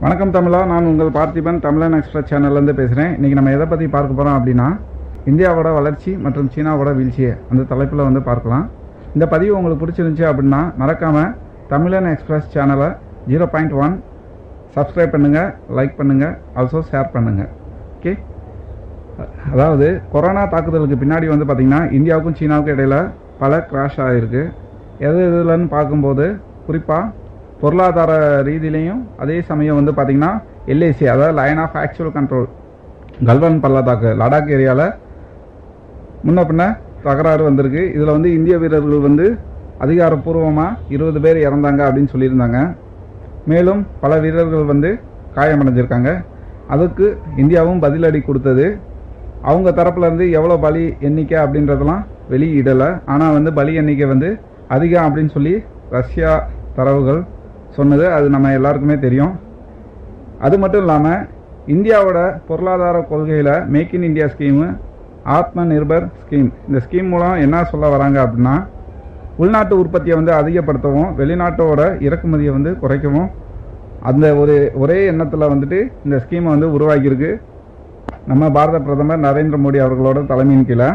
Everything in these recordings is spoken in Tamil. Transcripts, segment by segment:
வணக்கம் தமிழா நான் உங்கள் பார்த்திபன் தமிழன் எக்ஸ்பிரஸ் சேனல்லேருந்து பேசுகிறேன் இன்றைக்கி நம்ம எதை பற்றி பார்க்க போகிறோம் அப்படின்னா இந்தியாவோட வளர்ச்சி மற்றும் சீனாவோட வீழ்ச்சி அந்த தலைப்பில் வந்து பார்க்கலாம் இந்த பதிவு உங்களுக்கு பிடிச்சிருந்துச்சி அப்படின்னா மறக்காமல் தமிழன் எக்ஸ்பிரஸ் சேனலை ஜீரோ பாயிண்ட் ஒன் சப்ஸ்கிரைப் பண்ணுங்கள் லைக் பண்ணுங்கள் ஆல்சோ ஷேர் பண்ணுங்கள் ஓகே அதாவது கொரோனா தாக்குதலுக்கு பின்னாடி வந்து பார்த்திங்கன்னா இந்தியாவுக்கும் சீனாவுக்கும் இடையில் பல கிராஷ் ஆகிருக்கு எது எதுலன்னு பார்க்கும்போது குறிப்பாக பொருளாதார ரீதியிலையும் அதே சமயம் வந்து பார்த்திங்கன்னா எல்ஐசி அதாவது line of actual control Galwan பள்ளத்தாக்கு லடாக் ஏரியாவில் முன்ன பின்ன தகராறு வந்திருக்கு இதில் வந்து இந்திய வீரர்கள் வந்து அதிகாரப்பூர்வமாக இருபது பேர் இறந்தாங்க அப்படின்னு சொல்லியிருந்தாங்க மேலும் பல வீரர்கள் வந்து காயமடைஞ்சிருக்காங்க அதுக்கு இந்தியாவும் பதிலடி கொடுத்தது அவங்க தரப்புல இருந்து எவ்வளோ பலி எண்ணிக்கை அப்படின்றதெல்லாம் வெளியிடலை ஆனால் வந்து பலி எண்ணிக்கை வந்து அதிகம் அப்படின்னு சொல்லி ரஷ்யா தரவுகள் சொன்னது அது நம்ம எல்லாருக்குமே தெரியும் அது மட்டும் இல்லாமல் இந்தியாவோட பொருளாதார கொள்கையில் மேக் இன் இந்தியா ஸ்கீமு ஆத்ம நிர்பர் ஸ்கீம் இந்த ஸ்கீம் மூலம் என்ன சொல்ல வராங்க அப்படின்னா உள்நாட்டு உற்பத்தியை வந்து அதிகப்படுத்தவும் வெளிநாட்டோட இறக்குமதியை வந்து குறைக்கவும் அந்த ஒரு ஒரே எண்ணத்தில் வந்துட்டு இந்த ஸ்கீமை வந்து உருவாக்கியிருக்கு நம்ம பாரத பிரதமர் நரேந்திர மோடி அவர்களோட தலைமையின் கீழே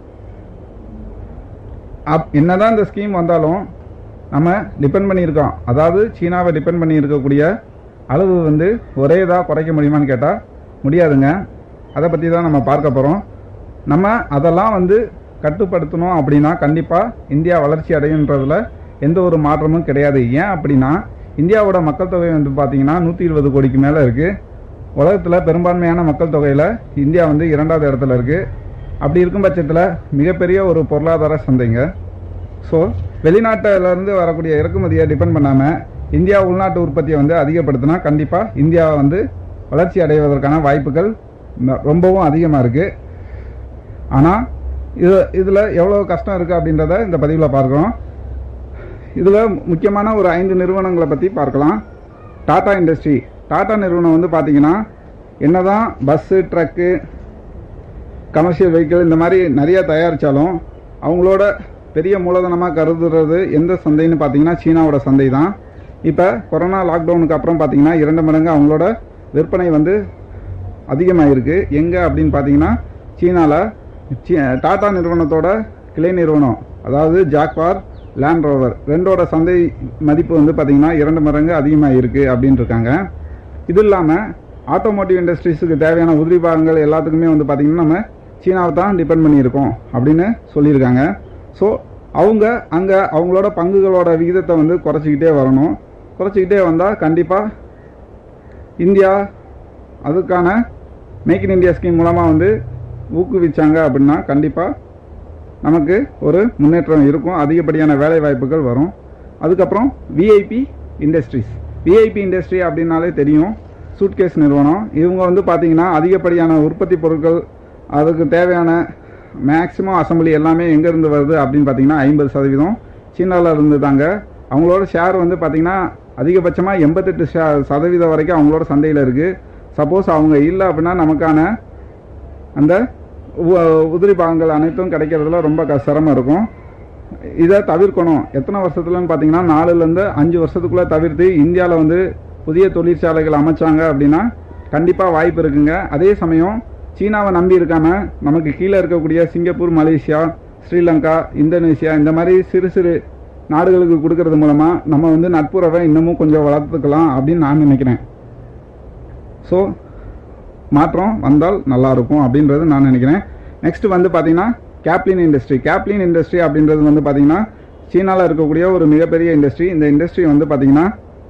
அப் என்னதான் இந்த ஸ்கீம் வந்தாலும் நம்ம டிபெண்ட் பண்ணியிருக்கோம் அதாவது சீனாவை டிபெண்ட் பண்ணி இருக்கக்கூடிய அளவு வந்து ஒரே இதாக குறைக்க முடியுமான்னு கேட்டால் முடியாதுங்க அதை பற்றி தான் நம்ம பார்க்க போகிறோம் நம்ம அதெல்லாம் வந்து கட்டுப்படுத்தணும் அப்படின்னா கண்டிப்பாக இந்தியா வளர்ச்சி அடையுன்றதுல எந்த ஒரு மாற்றமும் கிடையாது ஏன் அப்படின்னா இந்தியாவோட மக்கள் தொகை வந்து பார்த்தீங்கன்னா நூற்றி இருபது கோடிக்கு மேலே இருக்குது உலகத்தில் பெரும்பான்மையான மக்கள் தொகையில் இந்தியா வந்து இரண்டாவது இடத்துல இருக்குது அப்படி இருக்கும் பட்சத்தில் மிகப்பெரிய ஒரு பொருளாதார சந்தைங்க ஸோ வெளிநாட்டிலேருந்து வரக்கூடிய இறக்குமதியை டிபெண்ட் பண்ணாமல் இந்தியா உள்நாட்டு உற்பத்தியை வந்து அதிகப்படுத்தினா கண்டிப்பாக இந்தியா வந்து வளர்ச்சி அடைவதற்கான வாய்ப்புகள் ம- ரொம்பவும் அதிகமாக இருக்குது ஆனால் இது இதில் எவ்வளோ கஷ்டம் இருக்குது அப்படின்றத இந்த பதிவில் பார்க்குறோம் இதில் முக்கியமான ஒரு ஐந்து நிறுவனங்களை பற்றி பார்க்கலாம் டாடா இண்டஸ்ட்ரி டாடா நிறுவனம் வந்து பார்த்தீங்கன்னா என்னதான் பஸ்ஸு ட்ரக்கு கமர்ஷியல் வெஹிக்கிள் இந்த மாதிரி நிறைய தயாரித்தாலும் அவங்களோட பெரிய மூலதனமாக கருதுறது எந்த சந்தைன்னு பார்த்தீங்கன்னா சீனாவோட சந்தை தான் இப்போ கொரோனா லாக்டவுனுக்கு அப்புறம் பார்த்தீங்கன்னா இரண்டு மடங்கு அவங்களோட விற்பனை வந்து அதிகமாகிருக்கு எங்கே அப்படின்னு பார்த்தீங்கன்னா சீனாவில் டாடா நிறுவனத்தோட கிளை நிறுவனம் அதாவது ஜாக்வார் லேண்ட் ரோவர் ரெண்டோட சந்தை மதிப்பு வந்து பார்த்தீங்கன்னா இரண்டு மடங்கு அதிகமாக இருக்குது அப்படின்னு இருக்காங்க இது இல்லாமல் ஆட்டோமோட்டிவ் இண்டஸ்ட்ரீஸுக்கு தேவையான உதிரி பாகங்கள் எல்லாத்துக்குமே வந்து பார்த்திங்கன்னா நம்ம சீனாவை தான் டிபெண்ட் பண்ணியிருக்கோம் அப்படின்னு சொல்லியிருக்காங்க ஸோ அவங்க அங்கே அவங்களோட பங்குகளோட விகிதத்தை வந்து குறைச்சிக்கிட்டே வரணும் குறைச்சிக்கிட்டே வந்தால் கண்டிப்பாக இந்தியா அதுக்கான மேக் இன் இந்தியா ஸ்கீம் மூலமாக வந்து ஊக்குவிச்சாங்க அப்படின்னா கண்டிப்பாக நமக்கு ஒரு முன்னேற்றம் இருக்கும் அதிகப்படியான வேலை வாய்ப்புகள் வரும் அதுக்கப்புறம் விஐபி இண்டஸ்ட்ரீஸ் விஐபி இண்டஸ்ட்ரி அப்படின்னாலே தெரியும் சூட்கேஸ் நிறுவனம் இவங்க வந்து பார்த்தீங்கன்னா அதிகப்படியான உற்பத்தி பொருட்கள் அதுக்கு தேவையான மேக்ஸிமம் அசம்பிளி எல்லாமே எங்கேருந்து வருது அப்படின்னு பார்த்தீங்கன்னா ஐம்பது சதவீதம் சீனாவில் இருந்து தாங்க அவங்களோட ஷேர் வந்து பார்த்தீங்கன்னா அதிகபட்சமாக எண்பத்தெட்டு சதவீதம் வரைக்கும் அவங்களோட சந்தையில் இருக்குது சப்போஸ் அவங்க இல்லை அப்படின்னா நமக்கான அந்த உ- உதிரி பாகங்கள் அனைத்தும் கிடைக்கிறதுல ரொம்ப க- சிரமம் இருக்கும் இதை தவிர்க்கணும் எத்தனை வருஷத்துலன்னு பார்த்தீங்கன்னா நாலுலேருந்து அஞ்சு வருஷத்துக்குள்ளே தவிர்த்து இந்தியாவில் வந்து புதிய தொழிற்சாலைகள் அமைச்சாங்க அப்படின்னா கண்டிப்பாக வாய்ப்பு இருக்குங்க அதே சமயம் சீனாவை நம்பி இருக்காம நமக்கு கீழே இருக்கக்கூடிய சிங்கப்பூர் மலேசியா ஸ்ரீலங்கா இந்தோனேசியா இந்த மாதிரி சிறு சிறு நாடுகளுக்கு கொடுக்கறது மூலமாக நம்ம வந்து நட்புறவை இன்னமும் கொஞ்சம் வளர்த்துக்கலாம் அப்படின்னு நான் நினைக்கிறேன் ஸோ மாற்றம் வந்தால் நல்லா இருக்கும் அப்படின்றது நான் நினைக்கிறேன் நெக்ஸ்ட் வந்து பார்த்தீங்கன்னா கேப்லின் இண்டஸ்ட்ரி கேப்லின் இண்டஸ்ட்ரி அப்படின்றது வந்து பார்த்தீங்கன்னா சீனாவில் இருக்கக்கூடிய ஒரு மிகப்பெரிய இண்டஸ்ட்ரி இந்த இண்டஸ்ட்ரி வந்து பார்த்தீங்கன்னா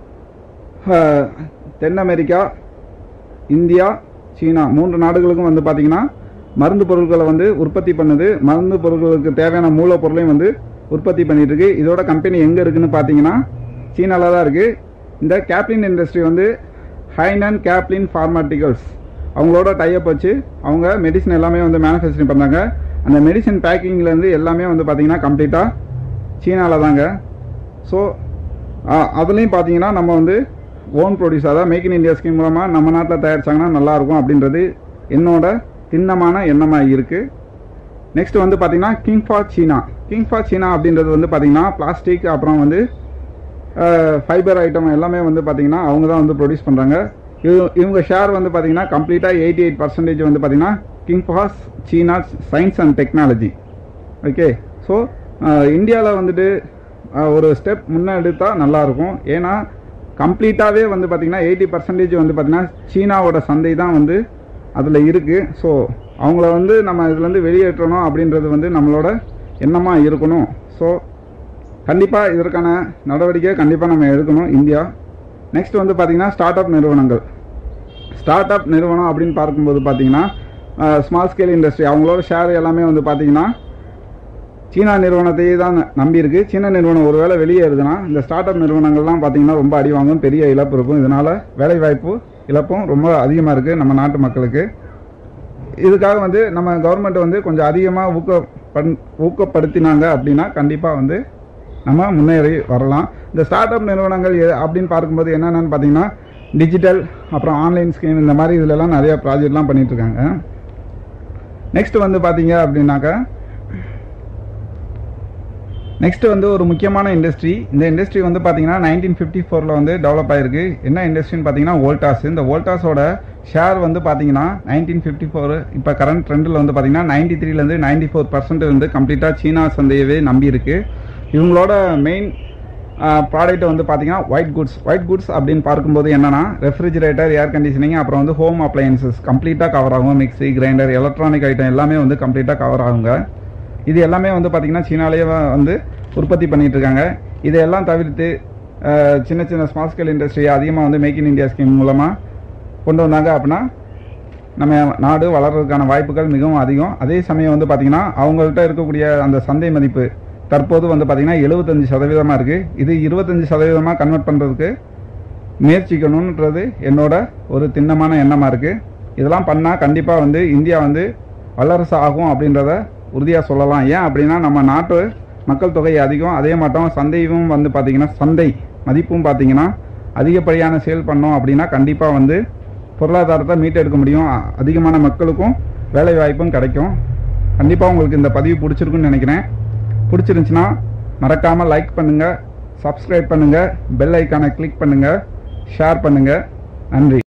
அஹ், தென் அமெரிக்கா இந்தியா சீனா மூன்று நாடுகளுக்கும் வந்து பார்த்தீங்கன்னா மருந்து பொருட்களை வந்து உற்பத்தி பண்ணுது மருந்து பொருட்களுக்கு தேவையான மூலப்பொருளையும் வந்து உற்பத்தி பண்ணிட்டு இருக்கு இதோட கம்பெனி எங்கே இருக்குன்னு பார்த்தீங்கன்னா சீனாவில் தான் இருக்குது இந்த கேப்லின் இண்டஸ்ட்ரி வந்து ஹைனன் கேப்லின் ஃபார்மாட்டிகல்ஸ் அவங்களோட டைப் வச்சு அவங்க மெடிசன் எல்லாமே வந்து மேனுஃபேக்சரிங் பண்ணாங்க அந்த மெடிசன் பேக்கிங்லேருந்து எல்லாமே வந்து பார்த்தீங்கன்னா கம்ப்ளீட்டாக சீனாவில் தாங்க ஸோ அதுலேயும் பார்த்தீங்கன்னா நம்ம வந்து ஓன் ப்ரொடியூஸ் அதாவது மேக் இன் இந்தியா ஸ்கீம் மூலமாக நம்ம நாட்டில் தயாரிச்சாங்கன்னா நல்லாயிருக்கும் அப்படின்றது என்னோட திண்ணமான எண்ணமாக இருக்குது நெக்ஸ்ட் வந்து பார்த்தீங்கன்னா king for China king for China அப்படின்றது வந்து பார்த்தீங்கன்னா பிளாஸ்டிக் அப்புறம் வந்து ஃபைபர் ஐட்டம் எல்லாமே வந்து பார்த்தீங்கன்னா அவங்க தான் வந்து ப்ரொடியூஸ் பண்ணுறாங்க இவ- இவங்க ஷேர் வந்து பார்த்தீங்கன்னா கம்ப்ளீட்டாக எயிட்டி எயிட் பர்சன்டேஜ் வந்து பார்த்தீங்கன்னா king pass China science and technology okay so இந்தியாவில் வந்துட்டு அஹ், ஒரு ஸ்டெப் முன்னே எடுத்தால் நல்லாயிருக்கும் ஏன்னா கம்ப்ளீட்டாகவே வந்து பார்த்திங்கன்னா எயிட்டி பர்சன்டேஜ் வந்து பார்த்திங்கன்னா சீனாவோட சந்தை தான் வந்து அதில் இருக்குது ஸோ அவங்கள வந்து நம்ம இதுலேருந்து வெளியேற்றணும் அப்படின்றது வந்து நம்மளோட எண்ணமாக இருக்கணும் ஸோ கண்டிப்பாக இதற்கான நடவடிக்கை கண்டிப்பாக நம்ம எடுக்கணும் இந்தியா நெக்ஸ்ட் வந்து பார்த்திங்கன்னா ஸ்டார்ட் அப் நிறுவனங்கள் ஸ்டார்ட் அப் நிறுவனம் அப்படின்னு பார்க்கும்போது பார்த்தீங்கன்னா ஸ்மால் ஸ்கேல் இண்டஸ்ட்ரி அவங்களோட ஷேர் எல்லாமே வந்து பார்த்தீங்கன்னா சீனா நிறுவனத்தையே தான் நம்பி இருக்கு சீன நிறுவனம் ஒருவேளை வெளியேறுதுன்னா இந்த ஸ்டார்ட் அப் நிறுவனங்கள்லாம் பார்த்தீங்கன்னா ரொம்ப அடி வாங்கும் பெரிய இழப்பு இருக்கும் இதனால வேலை வாய்ப்பு இழப்பும் ரொம்ப அதிகமாக இருக்குது நம்ம நாட்டு மக்களுக்கு இதுக்காக வந்து நம்ம கவர்மெண்ட் வந்து கொஞ்சம் அதிகமாக ஊக்க பண்- ஊக்கப்படுத்தினாங்க அப்படின்னா கண்டிப்பாக வந்து நம்ம முன்னேறி வரலாம் இந்த ஸ்டார்ட் அப் நிறுவனங்கள் எ- அப்படின்னு பார்க்கும்போது என்னென்னு பார்த்தீங்கன்னா டிஜிட்டல் அப்புறம் ஆன்லைன் ஸ்கீம் இந்த மாதிரி இதுலலாம் நிறைய ப்ராஜெக்ட்லாம் பண்ணிட்டு இருக்காங்க நெக்ஸ்ட் வந்து பார்த்தீங்க அப்படின்னாக்கா நெக்ஸ்ட் வந்து ஒரு முக்கியமான இண்டஸ்ட்ரி இந்த இண்டஸ்ட்ரி வந்து பார்த்தீங்கன்னா நைன்டீன் ஃபிஃப்டி ஃபோரில் வந்து டெவலப் ஆயிருக்கு என்ன இண்டஸ்ட்ரின்னு பார்த்தீங்கன்னா வோல்டாஸ் இந்த வோல்டாஸோட ஷேர் வந்து பார்த்தீங்கன்னா நைன்டீன் ஃபிஃப்டி ஃபோர் இப்போ கரண்ட் ட்ரெண்டில் வந்து பார்த்தீங்கன்னா நைன்டி த்ரீலேருந்து நைன்டி ஃபோர் பர்சன்ட் வந்து கம்ப்ளீட்டாக சீனா சந்தையவே நம்பி இருக்கு இவங்களோட மெயின் ப்ராடக்ட் வந்து பார்த்தீங்கன்னா ஒயிட் குட்ஸ் ஒயிட் குட்ஸ் அப்படின்னு பார்க்கும்போது என்னன்னா ரெஃப்ரிஜிரேட்டர் ஏர் கண்டிஷனிங் அப்புறம் வந்து ஹோம் அப்ளையன்சஸ் கம்ப்ளீட்டாக கவர் ஆகும் மிக்ஸி கிரைண்டர் எலக்ட்ரானிக் ஐட்டம் எல்லாமே வந்து கம்ப்ளீட்டாக கவர் ஆகுங்க இது எல்லாமே வந்து பார்த்தீங்கன்னா சீனாலேயே வ- வந்து உற்பத்தி பண்ணிட்டு இருக்காங்க இதையெல்லாம் தவிர்த்து அஹ், சின்ன சின்ன ஸ்மால் ஸ்கேல் இண்டஸ்ட்ரி அதிகமாக வந்து மேக் இன் இந்தியா ஸ்கீம் மூலமாக கொண்டு வந்தாங்க அப்படின்னா நம்ம நாடு வளர்றதுக்கான வாய்ப்புகள் மிகவும் அதிகம் அதே சமயம் வந்து பார்த்தீங்கன்னா அவங்கள்ட்ட இருக்கக்கூடிய அந்த சந்தை மதிப்பு தற்போது வந்து பார்த்தீங்கன்னா எழுபத்தஞ்சு சதவீதமாக இருக்குது இது இருபத்தஞ்சு சதவீதமாக கன்வெர்ட் பண்ணுறதுக்கு முயற்சிக்கணுன்றது என்னோட ஒரு திண்ணமான எண்ணமாக இருக்குது இதெல்லாம் பண்ணால் கண்டிப்பாக வந்து இந்தியா வந்து வல்லரசு ஆகும் அப்படின்றத உறுதியாக சொல்லலாம் ஏன் அப்படின்னா நம்ம நாட்டு மக்கள் தொகை அதிகம் அதே மாட்டம் சந்தையும் வந்து பார்த்திங்கன்னா சந்தை மதிப்பும் பார்த்தீங்கன்னா அதிகப்படியான சேல் பண்ணோம் அப்படின்னா கண்டிப்பாக வந்து பொருளாதாரத்தை மீட்டெடுக்க முடியும் அ- அதிகமான மக்களுக்கும் வேலை வாய்ப்பும் கிடைக்கும் கண்டிப்பாக உங்களுக்கு இந்த பதிவு பிடிச்சிருக்குன்னு நினைக்கிறேன் பிடிச்சிருந்துச்சுன்னா மறக்காமல் லைக் பண்ணுங்கள் சப்ஸ்கிரைப் பண்ணுங்கள் பெல் ஐக்கானை கிளிக் பண்ணுங்கள் ஷேர் பண்ணுங்கள் நன்றி